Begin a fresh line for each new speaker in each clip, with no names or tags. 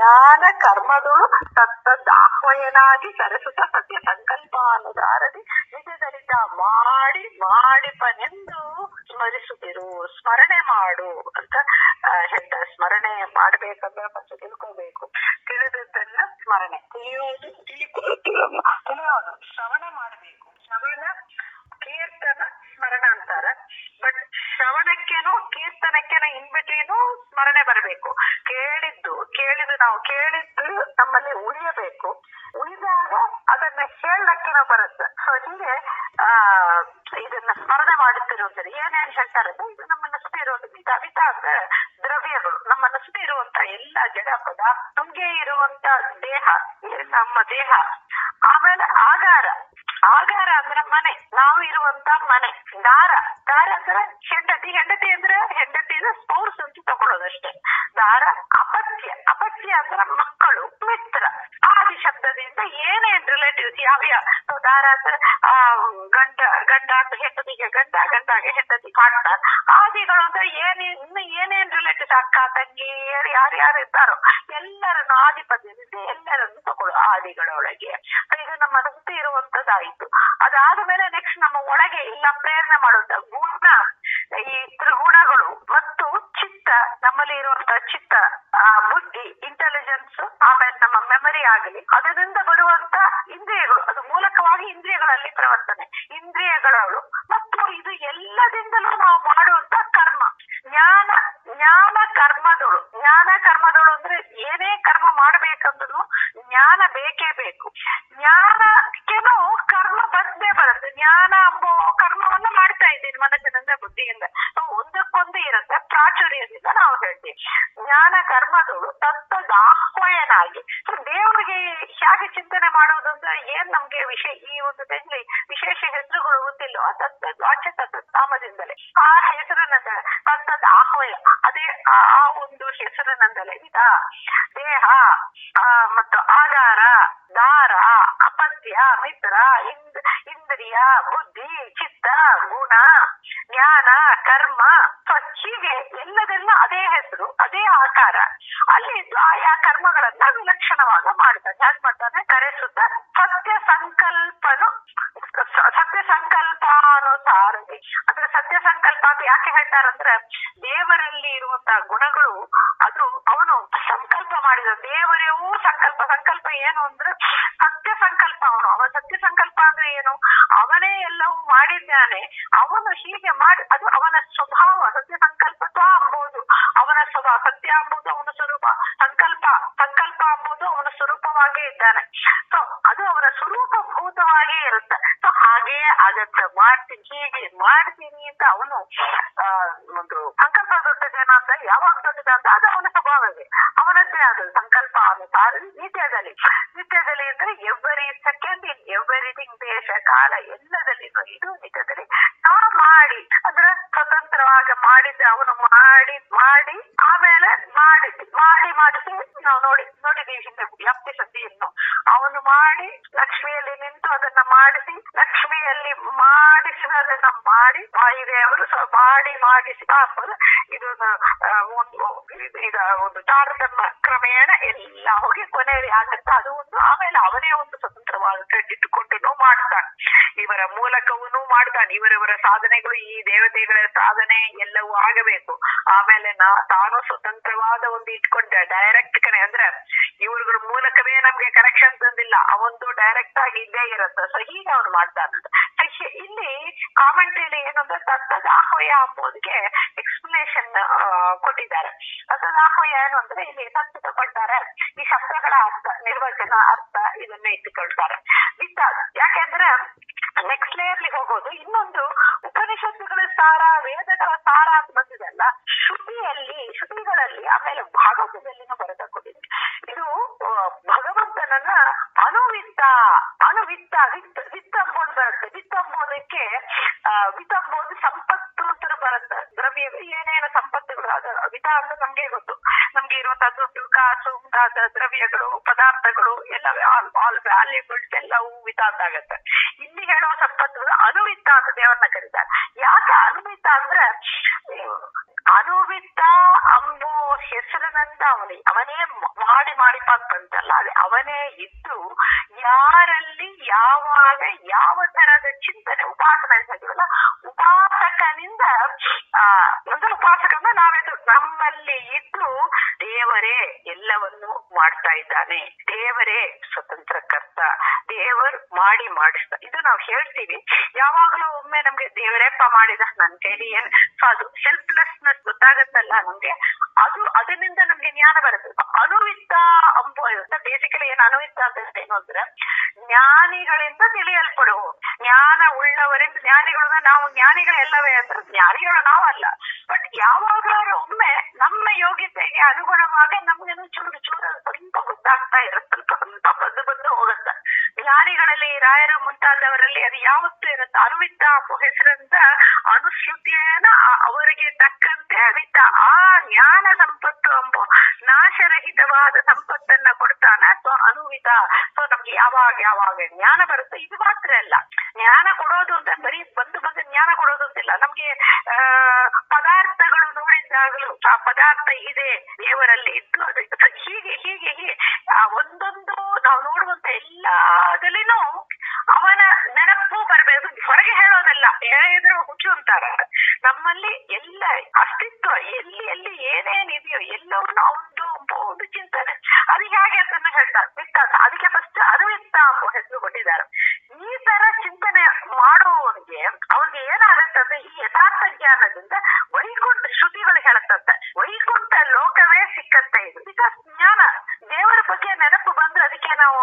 ಜ್ಞಾನ ಕರ್ಮದಳು ತತ್ತದ್ ಆಹ್ವಯನಾಗಿ ಕರೆಸುತ್ತ ಸತ್ಯ ಸಂಕಲ್ಪ ಅನ್ನೋದಾರದಿ ನಿಜದಲಿತ ಮಾಡಿ ಮಾಡಿಪನೆಂದು ಸ್ಮರಿಸುತ್ತಿರು ಸ್ಮರಣೆ ಮಾಡು ಅಂತ ಆ, ಹೇಳ್ತಾರೆ ಸ್ಮರಣೆ ಮಾಡ್ಬೇಕಂದ್ರೆ ಫಸ್ಟ್ ತಿಳ್ಕೋಬೇಕು ತಿಳಿದದ್ದನ್ನ ಸ್ಮರಣೆ ತಿಳಿಯೋದು ತಿಳ್ಕೊ ತಿಳಿಯೋದು ಶ್ರವಣ ಮಾಡಬೇಕು ಶ್ರವಣ ಕೀರ್ತನ ಸ್ಮರಣ ಅಂತಾರ ಬಟ್ ಶ್ರವಣಕ್ಕೇನೋ ಕೀರ್ತನಕ್ಕೇನೋ ಇನ್ ಬಿಟ್ವೀನು ಸ್ಮರಣೆ ಬರಬೇಕು ಕೇಳಿದ್ದು ಕೇಳಿದ್ದು ನಾವು ಕೇಳಿದ್ದು ನಮ್ಮಲ್ಲಿ ಉಳಿಯಬೇಕು ಉಳಿದಾಗ ಅದನ್ನ ಹೇಳಕ್ಕೇನೋ ಬರುತ್ತೆ ಸೊ ಹೀಗೆ ಆ ಇದನ್ನ ಸ್ಮರಣೆ ಮಾಡುತ್ತಿರುವಂತದ್ದು ಏನೇನ್ ಹೇಳ್ತಾರೆ ಅಂದ್ರೆ ಇದು ನಮ್ಮನ್ನ ಸುತ್ತಿ ಇರುವಂತ ವಿತ ವಿತ ಅಂದ್ರೆ ದ್ರವ್ಯಗಳು ನಮ್ಮನ್ನ ಸುತ್ತಿ ಇರುವಂತ ಎಲ್ಲ ಜಡ ಪದಾರ್ಥ ನಮ್ಗೆ ಇರುವಂತ ದೇಹ ನಮ್ಮ ದೇಹ ಆಮೇಲೆ ಆಗಾರ ಆಗಾರ ಅಂದ್ರೆ ಮನೆ ನಾವು ಇರುವಂತ ಮನೆ ದಾರ ದಾರ ಅಂದ್ರೆ ಹೆಂಡತಿ ಹೆಂಡತಿ ಅಂದ್ರೆ ಹೆಂಡತಿ ಸ್ಪೌರ್ಸ್ ಅಂತ ತಗೊಳ್ಳೋದಷ್ಟೇ ದಾರ ಅಪತ್ಯ ಅಪತ್ಯ ಅಂದ್ರೆ ಮಕ್ಕಳು ಮಿತ್ರ ಆದಿ ಶಬ್ದದಿಂದ ಏನೇನ್ ರಿಲೇಟಿವ್ಸ್ ಯಾವ್ಯಾವ ದಾರ ಅಂದ್ರೆ ಆ ಗಂಡ ಗಂಡ ಅಂತ ಹೆಂಡತಿಗೆ ಗಂಡ ಗಂಡಾಗೆ ಹೆಂಡತಿ ಪಾರ್ಟ್ನರ್ ಆದಿಗಳು ಅಂದ್ರೆ ಏನೇ ಇನ್ನು ಏನೇನ್ ರಿಲೇಟಿವ್ಸ್ ಅಕ್ಕ ತಂಗಿ ಯಾರು ಯಾರು ಯಾರು ಇದ್ದಾರೋ ಎಲ್ಲರನ್ನು ಆದಿಪದ್ಯದಿಂದ ಎಲ್ಲರನ್ನು ತಗೊಳ್ಳೋ ಆದಿಗಳೊಳಗೆ So ಇದು ನಮ್ಮ ಸುತ್ತಿ ಇರುವಂತದ್ದಾಯ್ತು ಅದಾದ ಮೇಲೆ ನೆಕ್ಸ್ಟ್ ನಮ್ಮ ಒಳಗೆ ಇಲ್ಲ ಪ್ರೇರಣೆ ಮಾಡುವಂತ ಗುಣ ಈ ತ್ರಿಗುಣಗಳು ಮತ್ತು ಚಿತ್ತ ನಮ್ಮಲ್ಲಿ ಇರುವಂತ ಚಿತ್ತ ಆ ಬುದ್ಧಿ ಇಂಟೆಲಿಜೆನ್ಸ್ ಆಮೇಲೆ ನಮ್ಮ ಮೆಮರಿ ಆಗಲಿ ಅದರಿಂದ ಬರುವಂತ ಇಂದ್ರಿಯಗಳು ಅದು ಮೂಲಕವಾಗಿ ಇಂದ್ರಿಯಗಳಲ್ಲಿ ಪ್ರವರ್ತನೆ ಇಂದ್ರಿಯಗಳು ಮತ್ತು ಇದು ಎಲ್ಲದಿಂದಲೂ ನಾವು ಮಾಡುವಂತ ಕರ್ಮ ಜ್ಞಾನ ಜ್ಞಾನ ಕರ್ಮದಳು ಜ್ಞಾನ ಕರ್ಮದಳು ಅಂದ್ರೆ ಏನೇ ಕರ್ಮ ಮಾಡ್ಬೇಕಂದ್ರೂ ಜ್ಞಾನ ಬೇಕೇ ಬೇಕು ಜ್ಞಾನಕ್ಕೇನು ಕರ್ಮ ಬಂದೇ ಬರುತ್ತೆ ಜ್ಞಾನ ಎಂಬೋ ಕರ್ಮವನ್ನ ಮಾಡ್ತಾ ಇದ್ದೀನಿ ಮನಸ್ಸಿನಿಂದ ಬುದ್ಧಿಯಿಂದ So ಒಂದಕ್ಕೊಂದು ಇರುತ್ತೆ ಪ್ರಾಚುರ್ಯದಿಂದ ನಾವು ಹೇಳ್ತೀವಿ ಜ್ಞಾನ ಕರ್ಮದಳು ತತ್ವದ ಆಹ್ವಯನಾಗಿ So ದೇವರಿಗೆ ಹೇಗೆ ಚಿಂತನೆ ಮಾಡೋದು ಅಂದ್ರೆ ಏನ್ ನಮ್ಗೆ ವಿಷಯ ಈ ಒಂದು ಟೈಮ್ಲಿ ವಿಶೇಷ ಹೆಸರುಗಳು ಗೊತ್ತಿಲ್ಲ ಆ ತತ್ವ ವಾಚ್ಯ ತತ್ವ ನಾಮದಿಂದಲೇ ಆ ಹೆಸರಿನಿಂದ ತತ್ವದ ಆಹ್ವಯ ಅದೇ ಆ ಆ ಒಂದು ಹೆಸರಿನಿಂದಲೇ ಇದ ದೇಹ ಆ, ಮತ್ತು ಆಧಾರ ದಾರ ಅಪತ್ಯ ಮಿತ್ರ ಇಂದ್ ಇಂದ್ರಿಯ ಬುದ್ಧಿ ಚಿತ್ತ ಗುಣ ಜ್ಞಾನ ಕರ್ಮ ಸೊ ಹೀಗೆ ಎಲ್ಲದೆಲ್ಲ ಅದೇ ಹೆಸರು ಅದೇ ಆಕಾರ ಅಲ್ಲಿ ಇದ್ದು ಆಯಾ ಕರ್ಮಗಳನ್ನ ವಿಲಕ್ಷಣವಾಗ ಮಾಡ್ತಾನೆ ಹೇಗೆ ಮಾಡ್ತಾನೆ ಕರೆಸುತ್ತ ಸತ್ಯ ಸಂಕಲ್ಪನು ಸ- ಸತ್ಯ ಸಂಕಲ್ಪಾನುಸಾರದಿ ಅಂದ್ರೆ ಸತ್ಯ ಸಂಕಲ್ಪ ಅಂತ ಯಾಕೆ ಹೇಳ್ತಾರಂದ್ರೆ ದೇವರಲ್ಲಿ ಇರುವಂತಹ ಗುಣಗಳು ಅದು ಅವನು ಸಂಕಲ್ಪ ಮಾಡಿದ ದೇವರೇವೂ ಸಂಕಲ್ಪ ಸಂಕಲ್ಪ ಏನು ಅಂದ್ರೆ ಸತ್ಯ ಸಂಕಲ್ಪ ಅವನು ಅವನ ಸತ್ಯ ಸಂಕಲ್ಪ ಅಂದ್ರೆ ಏನು ಅವನೇ ಎಲ್ಲವೂ ಮಾಡಿದ್ದಾನೆ ಅವನು ಹೀಗೆ ಮಾಡಿ ಅದು ಅವನ ಸ್ವಭಾವ ಸತ್ಯ ಸಂಕಲ್ಪತ್ವ ಅಂಬೋದು ಅವನ ಸ್ವಭಾವ ಸತ್ಯ ಅಂಬುದು ಅವನ ಸ್ವರೂಪ ಸಂಕಲ್ಪ ಸಂಕಲ್ಪ ಅಂಬುದು ಅವನ ಸ್ವರೂಪವಾಗೇ ಇದ್ದಾನೆ ಸೊ ಅದು ಅವನ ಸ್ವರೂಪಭೂತವಾಗೇ ಇರುತ್ತೆ ಸೊ ಹಾಗೇ ಆಗತ್ತೆ ಮಾಡ್ತೀನಿ ಹೀಗೆ ಮಾಡ್ತೀನಿ ಅಂತ ಅವನು ಆ ಒಂದು ಸಂಕಲ್ಪ ದೊಡ್ಡದೇನ ಅಂತ ಯಾವಾಗ ದೊಡ್ಡದ ಅಂತ ಅದು ಅವನ ಸ್ವಭಾವವೇ ಅವನದ್ದೇ ಆದ ಸಂಕಲ್ಪ ಅನುಸಾರ ನಿತ್ಯದಲ್ಲಿ ನಿತ್ಯದಲ್ಲಿ ಅಂದ್ರೆ ಎವ್ರಿ ಸೆಕೆಂಡ್ ಇನ್ ಎವ್ರಿಥಿಂಗ್ ದೇಶ ಕಾಲ ಎಲ್ಲದಲ್ಲಿ ಇದು ನಿತ್ಯದಲ್ಲಿ ನಾವು ಮಾಡಿ ಅಂದ್ರೆ ಸ್ವತಂತ್ರವಾಗಿ ಮಾಡಿದ್ದ ಅವನು ಮಾಡಿ ಮಾಡಿ ಆಮೇಲೆ ಮಾಡಿದ್ ಮಾಡಿ ಮಾಡಿಸಿ ನಾವು ನೋಡಿ ನೋಡಿದೀವಿ ಹಿಂದೆ ವ್ಯಾಪ್ತಿ ಸತಿಯನ್ನು ಅವನು ಮಾಡಿ ಲಕ್ಷ್ಮಿಯಲ್ಲಿ ನಿಂತು ಅದನ್ನ ಮಾಡಿಸಿ ಲಕ್ಷ್ಮಿಯಲ್ಲಿ ಮಾಡಿಸಿದದನ್ನ ಮಾಡಿ ವಾಯುದೇವರು ಸೊ ಮಾಡಿ ಮಾಡಿಸಿ ಅಂಬುದು ಇದು ಆ, ಒಂದು ಇದು- ಇದು ಒಂದು ತಾರತಮ್ಯ ಕ್ರಮೇಣ ಎಲ್ಲ ಹೋಗಿ ಕೊನೆಯಲ್ಲಿ ಆಗತ್ತ ಅದು ಒಂದು ಆಮೇಲೆ ಅವನೇ ಒಂದು ಸ್ವತಂತ್ರವಾದ ಕ್ರೆಡಿಟ್ ಕೊಟ್ಟು ಮಾಡ್ತಾನೆ ಇವರ ಮೂಲಕವೂ ಮಾಡ್ತಾನೆ ಇವರವರ ಸಾಧನೆಗಳು ಈ ದೇವತೆಗಳ ಸಾಧನೆ ಎಲ್ಲವೂ ಆಗಬೇಕು ಆಮೇಲೆ ನಾ ತಾನು ಸ್ವತಂತ್ರವಾದ ಒಂದು ಇಟ್ಕೊಂಡ ಡೈರೆಕ್ಟ್ ಕನೆ ಅಂದ್ರೆ ಇವ್ರಗಳ ಮೂಲಕವೇ ನಮ್ಗೆ ಕನೆಕ್ಷನ್ ತಂದಿಲ್ಲ ಅವಂದು ಡೈರೆಕ್ಟ್ ಆಗಿ ಇದ್ದೇ ಇರುತ್ತೆ ಸೊ ಹೀಗೆ ಅವ್ನು ಮಾಡ್ತಾನಂತ So ಹಿ- ಇಲ್ಲಿ ಕಾಮೆಂಟ್ರಿಯಲ್ಲಿ ಏನಂದ್ರೆ ತತ್ತದ ಆಹ್ವಯ ಅಂಬೋದಕ್ಕೆ ಎಕ್ಸ್ಪ್ಲನೇಷನ್ ಕೊಟ್ಟಿದ್ದಾರೆ ತತ್ತದ ಆಹ್ವಯ ಏನು ಅಂದ್ರೆ ಇಲ್ಲಿ ತತ್ವ ತಗೊಳ್ತಾರೆ ಈ ಶಬ್ದಗಳ ಅರ್ಥ ನಿರ್ವಚನ ಅರ್ಥ ಇದನ್ನ ಇಟ್ಟುಕೊಳ್ತಾರೆ ವಿತ್ತ ಯಾಕೆಂದ್ರೆ ನೆಕ್ಸ್ಟ್ ಲೇಯರ್ಲಿ ಹೋಗೋದು ಇನ್ನೊಂದು ಉಪನಿಷತ್ತುಗಳ ಸಾರ ವೇದಗಳ ಸಾರ ಅಂತ ಬಂದಿದೆಲ್ಲ ಶ್ರುತಿಯಲ್ಲಿ ಶ್ರುತಿಗಳಲ್ಲಿ ಆಮೇಲೆ ಭಾಗವತದಲ್ಲಿನೂ ಬರೆದುಕೊಂಡಿದೆ ಇದು ಆ, ಭಗವಂತನನ್ನ ಅಣುವಿತ್ತ ಅಣುವಿತ್ತ ವಿತ್ತ ವಿತ್ತ ಅಂಬೋದು ಬರುತ್ತೆ ವಿತ್ತ ಅಂಬೋದಕ್ಕೆ ಆ, ವಿತ್ತ ಅಂಬೋದು ಸಂಪತ್ತು ಅಂತ ಬರುತ್ತೆ ದ್ರವ್ಯ ಏನೇನು ಸಂಪತ್ತುಗಳು ಅದು ವಿತ್ತ ಅಂದ್ರೆ ನಮ್ಗೆ ಗೊತ್ತು ನಮ್ಗೆ ಇರುವಂತಹ ದುಡ್ಡು ಕಾಸು ಮುಂತಾದ ದ್ರವ್ಯಗಳು ಪದಾರ್ಥಗಳು ಎಲ್ಲ ಆಲ್ ಆಲ್ ವ್ಯಾಲ್ಯೂಬಲ್ಸ್ ಎಲ್ಲವೂ ವಿತ್ತ ಅಂತ ಆಗತ್ತೆ ಇಲ್ಲಿ ಹೇಳುವ ಸಂಪತ್ತುಗಳು ಅನುವಿತ್ತ ಅಂತ ದೇವರನ್ನ ಕರೀತಾರೆ ಯಾಕೆ ಅನುವಿತ್ತ ಅಂದ್ರೆ ಅನುವಿತ ಅಂಬೋ ಹೆಸರಿನಿಂದ ಅವನೇ ಅವನೇ ಮಾಡಿ ಮಾಡಿ ಪಾಕ್ ಬಂತಲ್ಲ ಅದೇ ಅವನೇ ಇದ್ದು ಯಾರಲ್ಲಿ ಯಾವಾಗ ಯಾವ ತರದ ಚಿಂತನೆ ಉಪಾಸನೆ ಹೇಳ್ತೀವಲ್ಲ ಉಪಾಸಕನಿಂದ ಆ ಒಂದು ಉಪಾಸಕನ ನಾವೆದು ನಮ್ಮಲ್ಲಿ ಇದ್ದು ದೇವರೇ ಎಲ್ಲವನ್ನು ಮಾಡ್ತಾ ಇದ್ದಾನೆ ದೇವರೇ ಸ್ವತಂತ್ರ ಕರ್ತ ದೇವರು ಮಾಡಿ ಮಾಡಿಸ್ತಾ ಇದು ನಾವು ಹೇಳ್ತೀವಿ ಯಾವಾಗಲೂ ಒಮ್ಮೆ ನಮ್ಗೆ ದೇವರೇಪ್ಪ ಮಾಡಿದ ನನ್ ಕೈಲಿ ಏನ್ ಸೊ ಅದು ಹೆಲ್ಪ್ಲೆಸ್ನೆಸ್ ಗೊತ್ತಾಗತ್ತಲ್ಲ ನಮ್ಗೆ ಅದು ಅದರಿಂದ ನಮ್ಗೆ ಜ್ಞಾನ ಬರುತ್ತೆ ಅನುವಿತ್ತ ಅಂಬ ಬೇಸಿಕಲಿ ಏನ್ ಅನುವಿತ್ತ ಅಂತ ಏನು ಅಂದ್ರೆ ಜ್ಞಾನಿಗಳಿಂದ ತಿಳಿಯಲ್ಪಡುವ ಜ್ಞಾನ ಉಳ್ಳವರಿಂದ ಜ್ಞಾನಿಗಳು ನಾವು ಜ್ಞಾನಿಗಳೆಲ್ಲವೇ ಅಂದ್ರೆ ಜ್ಞಾನಿಗಳು ನಾವಲ್ಲ ಬಟ್ ಯಾವಾಗಲಾದ್ರೂ ಒಮ್ಮೆ ನಮ್ಮ ಯೋಗ್ಯತೆಗೆ ಅನುಗುಣವಾಗಿ ನಮ್ಗೇನು ಚೂರು ಚೂರು ಸ್ವಲ್ಪ ಗೊತ್ತಾಗ್ತಾ ಇರುತ್ತೆ ಸ್ವಲ್ಪ ಸ್ವಲ್ಪ ಬಂದು ಬಂದು ಹೋಗುತ್ತೆ ಜ್ಞಾನಿಗಳಲ್ಲಿ ರಾಯರ ಮುಂತಾದವರಲ್ಲಿ ಅದು ಯಾವತ್ತೂ ಇರುತ್ತೆ ಅನುವಿತ್ತ ಎಂಬ ಹೆಸರಿಂದ ಅನುಶ್ರುತಿಯನ್ನ ಅವರಿಗೆ ತಕ್ಕಂತೆ ಅವಿತ್ತ ಆ ಜ್ಞಾನ ಸಂಪತ್ತು ಎಂಬ ನಾಶರಹಿತವಾದ ಸಂಪತ್ತನ್ನ ಕೊಡ್ತಾನ ಸೊ ಅನುವಿತ ಸೊ ನಮ್ಗೆ ಯಾವಾಗ ಯಾವಾಗ ಜ್ಞಾನ ಬರುತ್ತೆ ಇದು ಮಾತ್ರ ಅಲ್ಲ ಜ್ಞಾನ ಕೊಡೋದು ಅಂತ ಬರೀ ಬಂದು ಬಂದು ಜ್ಞಾನ ಕೊಡೋದು ಅಂತಿಲ್ಲ ನಮ್ಗೆ ಆ ಪದಾರ್ಥಗಳು ನೋಡಿದಾಗಲೂ ಆ ಪದಾರ್ಥ ಇದೆ ದೇವರಲ್ಲಿ ಇದ್ದು ಅದು ಹೀಗೆ ಹೀಗೆ ಹೀಗೆ ಆ ಒಂದೊಂದು ನಾವು ನೋಡುವಂತ ಎಲ್ಲದಲ್ಲಿನೂ ಅವನ ನೆನಪು ಬರಬೇಕು ಹೊರಗೆ ಹೇಳೋದಲ್ಲ ಹೇಳಿದ್ರು ಹುಚ್ಚು ಅಂತಾರ ನಮ್ಮಲ್ಲಿ ಎಲ್ಲ ಅಸ್ತಿತ್ವ ಎಲ್ಲಿ ಎಲ್ಲಿ ಏನೇನಿದೆಯೋ ಎಲ್ಲವನ್ನೂ ಒಂದು ಒಂದು ಚಿಂತನೆ ಅದು ಹೇಗೆ ಅಂತ ಹೇಳ್ತಾರೆ ವಿತ್ತಾಸ ಅದಕ್ಕೆ ಫಸ್ಟ್ ಅರಿವಿತ್ತ ಎಂಬ ಹೆಸರು ಕೊಟ್ಟಿದ್ದಾರೆ ಈ ತರ ಚಿಂತನೆ ಮಾಡುವವನಿಗೆ ಅವ್ರಿಗೆ ಏನಾಗತ್ತಂದ್ರೆ ಈ ಯಥಾರ್ಥ ಜ್ಞಾನದಿಂದ ವೈಕುಂಠ ಶ್ರುತಿಗಳು ಹೇಳತ್ತಂತೆ ವೈಕುಂಠ ಲೋಕವೇ ಸಿಕ್ಕಂತೆ ಇದು ಬಿಕಾಸ್ ಜ್ಞಾನ ದೇವರ ಬಗ್ಗೆ ನೆನಪು ಬಂದ್ರೆ ಅದಕ್ಕೆ ನಾವು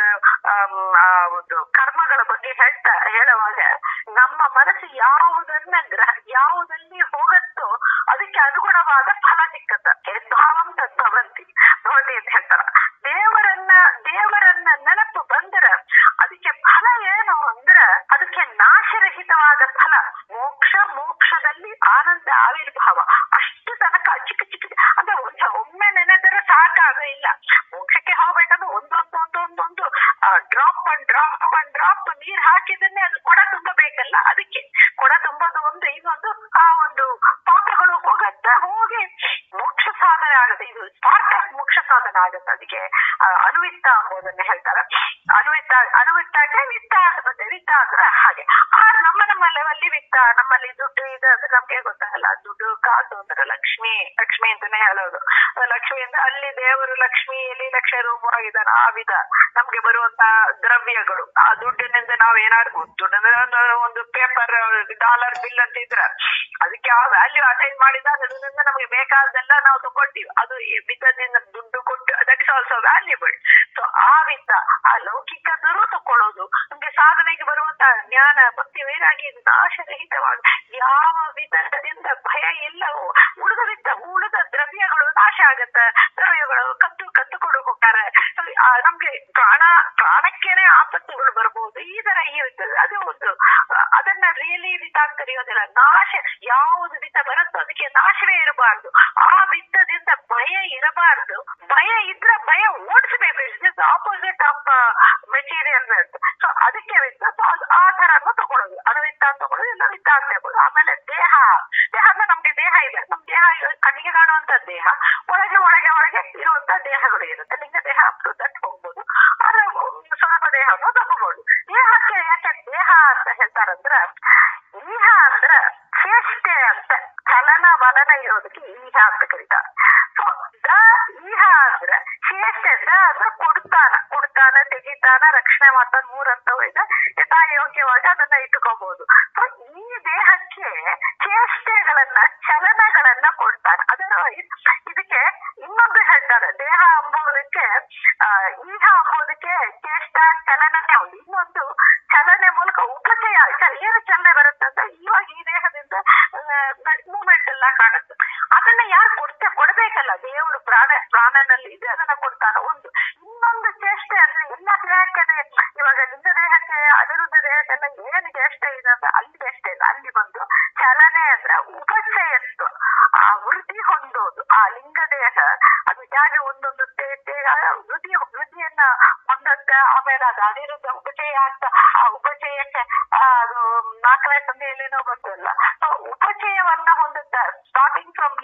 ಒಂದು ಕರ್ಮಗಳ ಬಗ್ಗೆ ಹೇಳ್ತಾ ಹೇಳುವಾಗ ನಮ್ಮ ಮನಸ್ಸು ಯಾವುದನ್ನ ಗ್ರಹ ಯಾವುದಲ್ಲಿ ಹೋಗತ್ತೋ ಅದಕ್ಕೆ ಅನುಗುಣವಾದ ಫಲ ಸಿಕ್ಕತ್ತ ಭಾವಂ ತದ್ಭವಂತಿ ಭವತಿ ಅಂತ ಹೇಳ್ತಾರ ದೇವರನ್ನ ದೇವರನ್ನ ನೆನಪು ಬಂದ್ರೆ ಅದಕ್ಕೆ ಫಲ ಏನು ಅಂದ್ರೆ ಅದಕ್ಕೆ ನಾಶರಹಿತವಾದ ಫಲ ಮೋಕ್ಷ ಮೋಕ್ಷದಲ್ಲಿ ಆನಂದ ಆವಿರ್ಭಾವ ಅಷ್ಟು ತನಕ ಚಿಕ್ಕ ಚಿಕ್ಕ ಅಂದ್ರೆ ಒಮ್ಮೆ ನೆನೆದರೆ ಸಾಕಾಗ ಇಲ್ಲ ಮೋಕ್ಷಕ್ಕೆ ಹೋಗ್ಬೇಕಂದ್ರೆ ಒಂದೊಂದು ಒಂದೊಂದೊಂದು drop and drop and drop ನೀರ್ ಹಾಕಿದನ್ನೇ ಅದು ಕೊಡ ತುಂಬಬೇಕಲ್ಲ ಅದಕ್ಕೆ ಕೊಡ ತುಂಬೋದು ಒಂದು ಇನ್ನೊಂದು ಆ ಒಂದು ಪಾಪಗಳು ಹೋಗತ್ತ ಹೋಗಿ ಮೋಕ್ಷ ಸಾಧನೆ ಆಗುತ್ತೆ ಇದು ಸ್ಪಾರ್ಟ್ ಆಫ್ ಮೋಕ್ಷ ಸಾಧನೆ ಆಗುತ್ತೆ ಅದಕ್ಕೆ ಅನುವಿತ್ತ ಎಂಬುದನ್ನ ಹೇಳ್ತಾರೆ ಅನುವಿತ್ತ ಅನುವಿತ್ತಕ್ಕೆ ವಿತ್ತ ಅಂತ ಬಂದೆ ವಿತ್ತ ಅಂದ್ರೆ ಹಾಗೆ ಆ ನಮ್ಮ ನಮ್ಮ ಲೆವೆಲ್ಲಿ ವಿತ್ತ ನಮ್ಮಲ್ಲಿ ದುಡ್ಡು ಇದೆ ಅಂದ್ರೆ ನಮ್ಗೆ ಗೊತ್ತಾಗಲ್ಲ ದುಡ್ಡು ಕಾಸು ಅಂದ್ರೆ ಲಕ್ಷ್ಮಿ ಲಕ್ಷ್ಮಿ ಅಂತಾನೆ ಹೇಳೋದು ಲಕ್ಷ್ಮಿ ಅಂದ್ರೆ ಅಲ್ಲಿ ದೇವರು ಲಕ್ಷ್ಮಿ ಎಲ್ಲಿ ಲಕ್ಷ ರೂಪವಾಗಿದ್ದಾನೆ ಆ ವಿಧ ನಮ್ಗೆ ಬರುವಂತ ದ್ರವ್ಯಗಳು ಆ ದುಡ್ಡಿನಿಂದ ನಾವ್ ಏನಾದ್ರು ದುಡ್ಡು ಒಂದು ಪೇಪರ್ ಡಾಲರ್ ಬಿಲ್ ಅಂತ ಇದ್ರ ಅದಕ್ಕೆ ಆ ವ್ಯಾಲ್ಯೂ ಅಟೈನ್ ಮಾಡಿದಾಗ ಅದರಿಂದ ನಮಗೆ ಬೇಕಾದೆಲ್ಲ ನಾವು ತಗೊಳ್ತೀವಿ ಅದು ವಿಧದಿಂದ ದುಡ್ಡು ಕೊಟ್ಟು that is also valuable so ಆ ವಿಧ ಆ ಲೌಕಿಕದರೂ ತಕೊಳ್ಳೋದು ನಮ್ಗೆ ಸಾಧನೆಗೆ ಬರುವಂತ ಜ್ಞಾನ ಭಕ್ತಿ ವೈರಾಗಿ ನಾಶರಹಿತವಾಗಿ ಯಾವ ವಿಧದಿಂದ ಭಯ ಇಲ್ಲವೋ ಉಳಿದ ವಿತ್ತ ಉಳಿದ ದ್ರವ್ಯಗಳು ನಾಶ ಆಗತ್ತೆ ದ್ರವ್ಯಗಳು ಕತ್ತು ಕತ್ತುಕೊಂಡು ಹೋಗ್ತಾರೆ ನಮ್ಗೆ ಪ್ರಾಣ ಪ್ರಾಣಕ್ಕೇನೆ ಆಪತ್ತುಗಳು ಬರಬಹುದು ಈ ತರ ಈ ಅದು ಒಂದು ಅದನ್ನ ರಿಯಲಿ ವಿತ ಅಂತ ಕರೆಯೋದಿಲ್ಲ ನಾಶ ಯಾವುದು ವಿತ್ತ ಬರುತ್ತೋ ಅದಕ್ಕೆ ನಾಶವೇ ಇರಬಾರ್ದು ಆ ವಿತ್ತದಿಂದ ಭಯ ಇರಬಾರ್ದು ಭಯ ಇದ್ರೆ ಭಯ ಓಡಿಸಬೇಕು is opposite of material so ಅದಕ್ಕೆ ವಿತ್ತ ಸೊ ಆ ತರನು ತಗೊಳ್ಳೋದು ಅದು ವಿತ್ತ ಅಂತ ತಗೊಳ್ಳೋದು ಇಲ್ಲ ವಿತ್ತ ಅಂತ ತಗೊಳ್ಳೋದು ಆಮೇಲೆ ದೇಹ ದೇಹ ಅಂದ್ರೆ ನಮ್ಗೆ ದೇಹ ಇದೆ ನಮ್ ದೇಹ ಕಣ್ಣಿಗೆ ಕಾಣುವಂತ ದೇಹ ಒಳಗೆ ಒಳಗೆ ಒಳಗೆ ಇರುವಂತ ದೇಹಗಳು ಇರುತ್ತೆ ಲಿಂಗ ದೇಹ ಅಪ್ ದಟ್ ಹೋಗ್ಬೋದು ಆದ್ರೆ ಸ್ವಲ್ಪ ದೇಹವನ್ನು ತಗೋಬಹುದು ದೇಹಕ್ಕೆ ಯಾಕೆ ದೇಹ ಅಂತ ಹೇಳ್ತಾರಂದ್ರ ಈಹ ಅಂದ್ರ ಚೇಷ್ಟೆ ಅಂತ ಚಲನ ವಲನ ಇರೋದಕ್ಕೆ ಈಹ ಅಂತ ಕರೀತಾರೆ ಸೊ ದ ಈಹ ಅಂದ್ರೆ ಚೇಷ್ಟೆ ದ ಅಂದ್ರೆ ಕೊಡ್ತಾನ ಕೊಡ್ತಾನ ತೆಗಿತಾನ ರಕ್ಷಣೆ ಮಾಡ್ತಾನ ಮೂರಂತವು ಇದೆ ಯಥಾ ಯೋಗ್ಯವಾಗಿ ಅದನ್ನ ಇಟ್ಟುಕೋಬಹುದು ಸೊ ಈ ದೇಹಕ್ಕೆ ಚೇಷ್ಟೆಗಳನ್ನ ಚಲನಗಳನ್ನ ಕೊಡ್ತಾನೆ ಅದರ ಇದಕ್ಕೆ ಇನ್ನೊಂದು ಹೇಳ್ತಾರೆ ದೇಹ ಅಂಬೋದಕ್ಕೆ ಈಹ ಅಂಬೋದಕ್ಕೆ ಚೇಷ್ಟ ಚಲನನೇ ಒಂದು ಇನ್ನೊಂದು ಚಲನೆ ಮೂಲಕ ಉಪಚಯ ಏನು ಚಲನೆ ಬರುತ್ತೆ ಅಂತ ಇವಾಗ ಈ ದೇಹದಿಂದ ಮೂವ್ಮೆಂಟ್ ಎಲ್ಲ ಕಾಣುತ್ತೆ ಅದನ್ನ ಯಾರು ಕೊಡ್ತೆ ಕೊಡ್ಬೇಕಲ್ಲ ದೇವರು ಪ್ರಾಣ ಪ್ರಾಣನಲ್ಲಿ ಇದೆ ಅದನ್ನ ಕೊಡ್ತಾನ ಒಂದು ಇನ್ನೊಂದು ಚೇಷ್ಟೆ ಅಂದ್ರೆ ಎಲ್ಲ ದೇಹಕ್ಕೆ ಇವಾಗ ಲಿಂಗ ದೇಹಕ್ಕೆ ಅನಿರುದ್ಧ ದೇಹಕ್ಕೆಲ್ಲ ಏನು ಚೇಷ್ಟೆ ಇದೆ ಅಂದ್ರೆ ಅಲ್ಲಿ ಚೇಷ್ಟೆ ಇಲ್ಲ ಅಲ್ಲಿ ಬಂದು ಚಲನೆ ಅಂದ್ರೆ ಉಪಚಯತ್ವ ಆ ವೃದ್ಧಿ ಹೊಂದೋದು ಆ ಲಿಂಗ ದೇಹ ಅದು ಹೇಗೆ ಒಂದೊಂದು ವೃದ್ಧಿ ವೃದ್ಧಿಯನ್ನ ಹೊಂದುತ್ತೆ ಆಮೇಲೆ ಅದು ಅನಿರುದ್ಧ ಉಪಚಯ ಅಂತ ಆ ಉಪಚಯಕ್ಕೆ ಅದು ನಾಲ್ಕನೇ ಸಂಧಿಯಲ್ಲೇನೋ ಬಂತಲ್ಲ ಉಪಚಯವನ್ನ ಹೊಂದುತ್ತೆ ಸ್ಟಾರ್ಟಿಂಗ್ ಫ್ರಮ್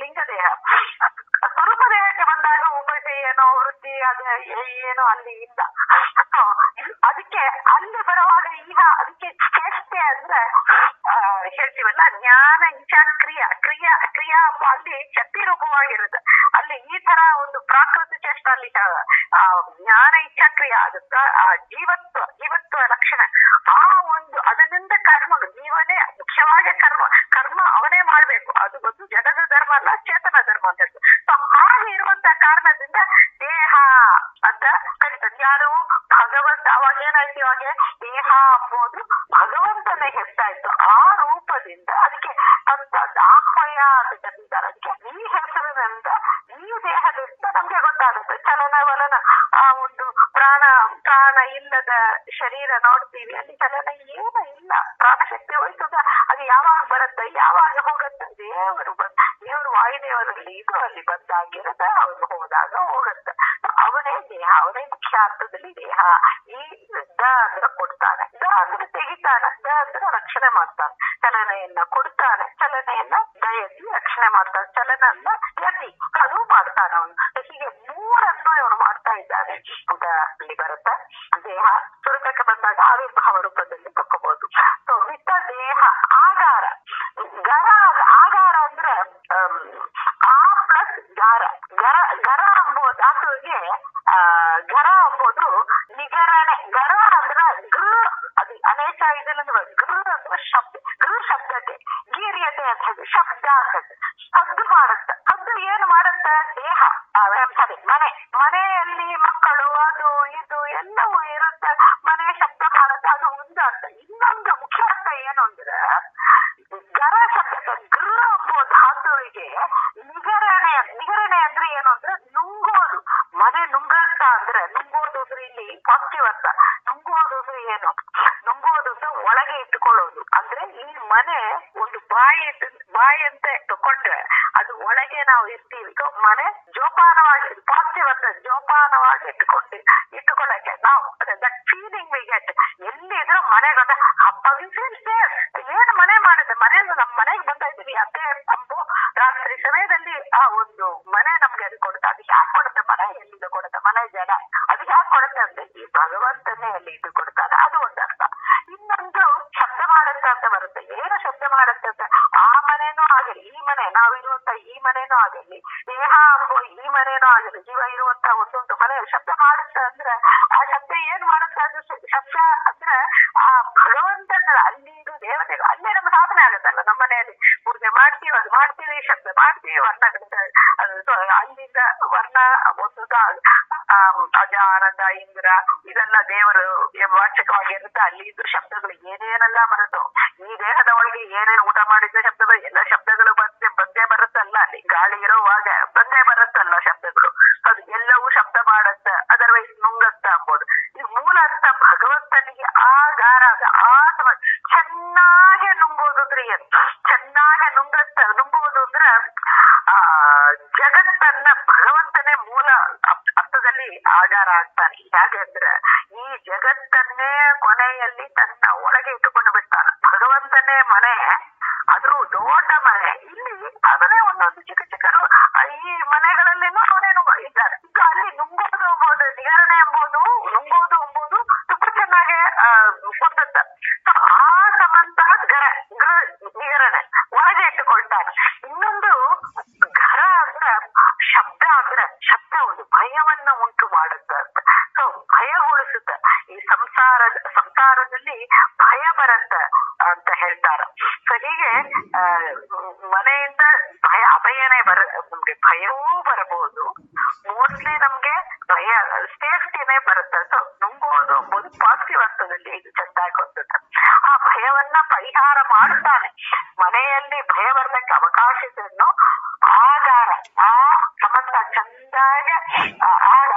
ದೇಹ ಸ್ವರೂಪ ದೇಹಕ್ಕೆ ಬಂದಾಗ ಉಪಜ ಏನೋ ವೃತ್ತಿ ಅದ ಏನೋ ಅಲ್ಲಿ ಇಲ್ಲ So, ಅದಕ್ಕೆ ಅಲ್ಲಿ ಬರುವಾಗ ಈಗ ಅದಕ್ಕೆ ಚೇಷ್ಟೆ ಅಂದ್ರೆ ಆ, ಹೇಳ್ತೀವಲ್ಲ ಜ್ಞಾನ ಇಚ ಕ್ರಿಯಾ ಕ್ರಿಯಾ ಕ್ರಿಯಾ ಎಂಬ ಅಲ್ಲಿ ಶಕ್ತಿ ರೂಪವಾಗಿರುತ್ತೆ ಅಲ್ಲಿ ಈ ತರ ಒಂದು ಪ್ರಾಕೃತ ಚೇಷ್ಟ ಅಲ್ಲಿ ಆ, ಜ್ಞಾನ ಇಚ್ಛಾ ಕ್ರಿಯಾ ಆಗುತ್ತ ಆ ಜೀವತ್ವ ಜೀವತ್ವ ಲಕ್ಷಣ ಆ ಒಂದು ಅದರಿಂದ ಕರ್ಮಗಳು ಜೀವನೇ ಮುಖ್ಯವಾಗಿ ಕರ್ಮ ಕರ್ಮ ಅವನೇ ಮಾಡ್ಬೇಕು ಅದು ಒಂದು ಜಡದ ಧರ್ಮ ಅಲ್ಲ ಚೇತನ ಧರ್ಮ ಅಂತ ಹೇಳ್ತಾರೆ So, ಹಾಗೆ ಇರುವಂತ ಕಾರಣದಿಂದ ದೇಹ ಅಂತ ಕರೀತಾರೆ ಯಾರು ಭಗವಂತ ಅವಾಗ ಏನಾಯ್ತು ಇವಾಗ ದೇಹ ಅಂಬೋದು ಭಗವಂತನೇ ಹೆಸರಾಯ್ತು ಆ ರೂಪದಿಂದ ಅದಕ್ಕೆ ಅಂತ ದಾಹ್ವಯ ಅಂತ ಕರೀತಾರೆ ಅದಕ್ಕೆ ಈ ಹೆಸರಿನಿಂದ ಈ ದೇಹದಿಂದ ನಮ್ಗೆ ಗೊತ್ತಾಗುತ್ತೆ ಚಲನ ವಲನ ಆ ಒಂದು ಪ್ರಾಣ ಪ್ರಾಣ ಇಲ್ಲದ ಶರೀರ ನೋಡ್ತೀವಿ ಅಲ್ಲಿ ಚಲನ ಏನು ಇಲ್ಲ ಪ್ರಾಣಶಕ್ತಿ ಹೋಯ್ತದ ಅದು ಯಾವಾಗ ಬರುತ್ತೆ ಯಾವಾಗ ಹೋಗುತ್ತೆ ದೇವರು ಬಂದ ದೇವರು ವಾಯುದೇವರಲ್ಲಿ ಇದು ಅಲ್ಲಿ ಬಂದಾಗಿರುತ್ತೆ ಅವನು ಹೋದಾಗ ಹೋಗುತ್ತೆ ಅವನೇ ದೇಹ ಅವನೇ ಮುಖ್ಯ ಅರ್ಥದಲ್ಲಿ ದೇಹ ಈ ದ ಅಂದ್ರೆ ಕೊಡ್ತಾನೆ ದ ಅಂದ್ರೆ ತೆಗಿತಾನೆ ದ ಅಂದ್ರೆ ರಕ್ಷಣೆ ಮಾಡ್ತಾನೆ ಚಲನೆಯನ್ನ ಕೊಡ್ತಾನೆ ಚಲನೆಯನ್ನ ದಯಸಿ ರಕ್ಷಣೆ ಮಾಡ್ತಾನೆ ಚಲನನ್ನ ಯತಿ ಅದು ಮಾಡ್ತಾನೆ ಅವನು ಹೀಗೆ ಮೂರನ್ನು ಇವನು ಮಾಡ್ತಾ ಇದ್ದಾನೆ ಅಂತ ಅಲ್ಲಿ ಬರುತ್ತೆ ದೇಹ ಸ್ವರೂಪಕ್ಕೆ ಬಂದಾಗ ಆವಿರ್ಭಾವ ರೂಪದಲ್ಲಿ ತಕ್ಕೋಬಹುದು ಸೊ ವಿತ್ತ ದೇಹ ಆಗಾರ ಗರ ಆಗಾರ ಅಂದ್ರೆ ಆಮ್, ಆ ಪ್ಲಸ್ ಗಾರ ಗರ ಗರ ಎಂಬೋ ಧಾತುವಿಗೆ ಆ ಗರ ಎಂಬುದು ನಿಗರಣೆ ಗರ ಅಂದ್ರೆ ಗೃ ಅದು ಅನೇಕ ಇದರಿಂದ ಗೃ ಅಂದ್ರೆ ಶಬ್ದ ಗೃ ಶಬ್ದಕ್ಕೆ ಗೀರ್ಯತೆ ಅಂತ ಹೇಳಿ ಶಬ್ದ ಅಂತ ಶಬ್ದ ಮಾಡುತ್ತೆ ಅದು ಏನು ಮಾಡುತ್ತೆ ದೇಹ ಆ, ಸರಿ ಮನೆ ಮನೆಯಲ್ಲಿ ಮಕ್ಕಳು ಅದು ಇದು ಎಲ್ಲವೂ ಇರುತ್ತೆ ಮನೆ ಶಬ್ದ ಮಾಡುತ್ತೆ ಅದು ಒಂದು ಅರ್ಥ ಇನ್ನೊಂದು ಮುಖ್ಯ ಅರ್ಥ ಏನು ಅಂದ್ರೆ ಗರ ಶಬ್ದ ಗೃ ಎಂಬೋ ಧಾತುವಿಗೆ ನಿಗರಣೆ ನಿಗರಣೆ ಅಂದ್ರೆ ಏನು ಅಂದ್ರೆ ನುಂಗೋದು ಮನೆ ನುಂಗತ್ತ ಅಂದ್ರೆ ನುಂಗೋದು ಅಂದ್ರೆ ಇಲ್ಲಿ ಪಾಸಿಟಿವ್ ಅರ್ಥ ನುಂಗೋದು ಅಂದ್ರೆ ಏನು ನುಂಗೋದು ಅಂದ್ರೆ ಒಳಗೆ ಇಟ್ಟುಕೊಳ್ಳೋದು ಅಂದ್ರೆ ಈ ಮನೆ ಒಂದು ಬಾಯಿ ಇದ್ದ- ಬಾಯಿ ಅಂತ ತಕೊಂಡ್ರೆ ಅದು ಒಳಗೆ ನಾವು ಇರ್ತೀವಿ So, ಮನೆ ಜೋಪಾನವಾಗಿ ಪಾಸಿಟಿವ್ ಅರ್ಥ ಜೋಪಾನವಾಗಿ ಇಟ್ಟುಕೊಂಡು ಇಟ್ಟುಕೊಳ್ಳಕ್ಕೆ ನಾವು ದಟ್ ಫೀಲಿಂಗ್ ವಿ ಗೆಟ್ ಎಲ್ಲಿದ್ರು ಮನೆಗೆ ಬಂದ ಹಬ್ಬ ವಿ ಫೀಲ್ ಸೇಫ್ ಏನು ಮನೆ ಮಾಡಿದೆ ಮನೆಯಿಂದ ನಮ್ಮ ಮನೆಗೆ ಬಂದ ಇದ್ದೀವಿ ಅತ್ತೆ ಅಂಬು ರಾತ್ರಿ ಸಮಯದಲ್ಲಿ ಆ ಒಂದು ಮನೆ ನಮ್ಗೆ ಅದು ಕೊಡುತ್ತೆ ಅದು ಯಾಕೆ ಕೊಡುತ್ತೆ ಮನೆ ಎಲ್ಲಿದು ಕೊಡುತ್ತೆ ಮನೆ ಜನ ಅದು ಯಾಕೆ ಕೊಡುತ್ತೆ ಅಂದ್ರೆ ಈ ಭಗವಂತನೇ ಅಲ್ಲಿ ಇದು ಕೊಡ್ತಾನೆ ಅದು ಒಂದು ಅರ್ಥ ಇನ್ನೊಂದು ಶಬ್ದ ಮಾಡುತ್ತೆ ಅಂತ ಬರುತ್ತೆ ಏನು ಶಬ್ದ ಮಾಡುತ್ತೆ ಅಂತ ಆ ಮನೆನೂ ಆಗಲಿ ಈ ಮನೆ ನಾವಿರುವಂತ ಈ ಮನೆನೂ ಆಗಲಿ ದೇಹ ಅಂಬೋ ಈ ಮನೆನೂ ಆಗಲಿ ಜೀವ ಇರುವಂತ ಒಂದೊಂದು ಮನೆ ಶಬ್ದ ಮಾಡುತ್ತೆ ಅಂದ್ರೆ ಆ ಶಬ್ದ ಏನ್ ಮಾಡುತ್ತೆ ಅದು ಶ- ಶಬ್ದ ಅಂದ್ರೆ ಆ ಭಗವಂತನ ಅಲ್ಲಿ ಇದು ದೇವತೆಗಳು ಅಲ್ಲೇ ನಮ್ಮ ಸಾಧನೆ ಆಗುತ್ತಲ್ಲ ನಮ್ಮ ಮನೆಯಲ್ಲಿ ಪೂಜೆ ಮಾಡ್ತೀವಿ ಅದು ಮಾಡ್ತೀವಿ ಶಬ್ದ ಮಾಡ್ತೀವಿ ವರ್ಣ ಅದು ಸೊ ಅಲ್ಲಿಂದ ವರ್ಣ ಒಂದು ಆ, ಅಜ ಆನಂದ ಇಂದ್ರ ಇದೆಲ್ಲ ದೇವರು ವಾಚಕವಾಗಿರುತ್ತೆ ಅಲ್ಲಿ ಇದು ಶಬ್ದಗಳು ಏನೇನೆಲ್ಲ ಬರುತ್ತೋ ಈ ದೇಹದ ಒಳಗೆ ಏನೇನು ಊಟ ಮಾಡಿದ ಶಬ್ದಗಳು ಎಲ್ಲ ಶಬ್ದಗಳು ಬಂದೇ ಬಂದೇ ಬರುತ್ತಲ್ಲ ಅಲ್ಲಿ ಗಾಳಿ ಇರುವಾಗ ಬಂದೇ ಬರುತ್ತಲ್ಲ ಶಬ್ದಗಳು ಅದು ಎಲ್ಲವೂ ಶಬ್ದ ಮಾಡುತ್ತೆ ಅದರ್ವೈಸ್ ನುಂಗತ್ತ ಅಂಬೋದು ಈ ಮೂಲ ಅರ್ಥ ಭಗವಂತನಿಗೆ ಆಗಾರ ಆತ್ಮ ಚೆನ್ನಾಗಿ ನುಂಗೋದು ಅಂದ್ರೆ ಏನು ಚೆನ್ನಾಗಿ ನುಂಗತ್ತ ನುಂಗುವುದು ಅಂದ್ರೆ ಆ ಜಗತ್ತನ್ನ ಭಗವಂತನೇ ಮೂಲ ಅಪ್- ಅರ್ಥದಲ್ಲಿ ಆಗಾರ ಆಗ್ತಾನೆ ಹೇಗೆ ಅಂದ್ರೆ ಈ ಜಗತ್ತನ್ನೇ ಕೊನೆಯಲ್ಲಿ ತನ್ನ ಒಳಗೆ ಇಟ್ಟುಕೊಂಡು ಬಿಡ್ತಾನೆ ಭಗವಂತನೇ ಮನೆ ಅದು ದೊಡ್ಡ ಮನೆ ಇಲ್ಲಿ ಅದನ್ನೇ ಒಂದೊಂದು ಚಿಕ್ಕ ಚಿಕ್ಕರು ಈ ಮನೆಗಳಲ್ಲಿನೂ ಅವನೇನು ಇದ್ದಾರೆ ಈಗ ಅಲ್ಲಿ ನುಂಗೋದು ಎಂಬುದು ನಿಗರಣೆ ಎಂಬುದು ನುಂಗೋದು ಎಂಬುದು ತುಂಬಾ ಚೆನ್ನಾಗಿ ಆ, ಹೊಂದುತ್ತೆ So, ಆ ಸಂಬಂಧ ಗರ ಗೃ ನಿಗರಣೆ ಒಳಗೆ ಇಟ್ಟುಕೊಳ್ತಾನೆ ಇನ್ನೊಂದು ಗರ ಅಂದ್ರೆ ಶಬ್ದ ಅಂದ್ರೆ ಶಬ್ದ ಒಂದು ಭಯವನ್ನ ಉಂಟು ಮಾಡುತ್ತೆ ಅಂತ ಸೊ ಭಯಗೊಳಿಸುತ್ತೆ ಈ ಸಂಸಾರದ ಸಂಸಾರದಲ್ಲಿ ಭಯ ಬರುತ್ತೆ ಅಂತ ಹೇಳ್ತಾರೆ ಸೊ ಹೀಗೆ ಆ, ಮನೆಯಿಂದ ಭಯ ಅಭಯನೇ ಬರ ನಮ್ಗೆ ಭಯವೂ ಬರಬಹುದು ಮೋಸ್ಟ್ಲಿ ನಮ್ಗೆ ಭಯ ಸೇಫ್ಟಿನೇ ಬರುತ್ತೆ ಸೊ ನುಂಗುವುದು ಎಂಬುದು ಪಾಸಿಟಿವ್ ಅರ್ಥದಲ್ಲಿ ಇದು ಚೆಂದಾಗಿ ಹೊಂದುತ್ತೆ ಆ ಭಯವನ್ನ ಪರಿಹಾರ ಮಾಡುತ್ತಾನೆ ಮನೆಯಲ್ಲಿ ಭಯ ಬರ್ಲಿಕ್ಕೆ ಅವಕಾಶವನ್ನು ಆಗಾರ ಆ ಸಮಂತ ಚಂದಾಗ ಆ ಆಗ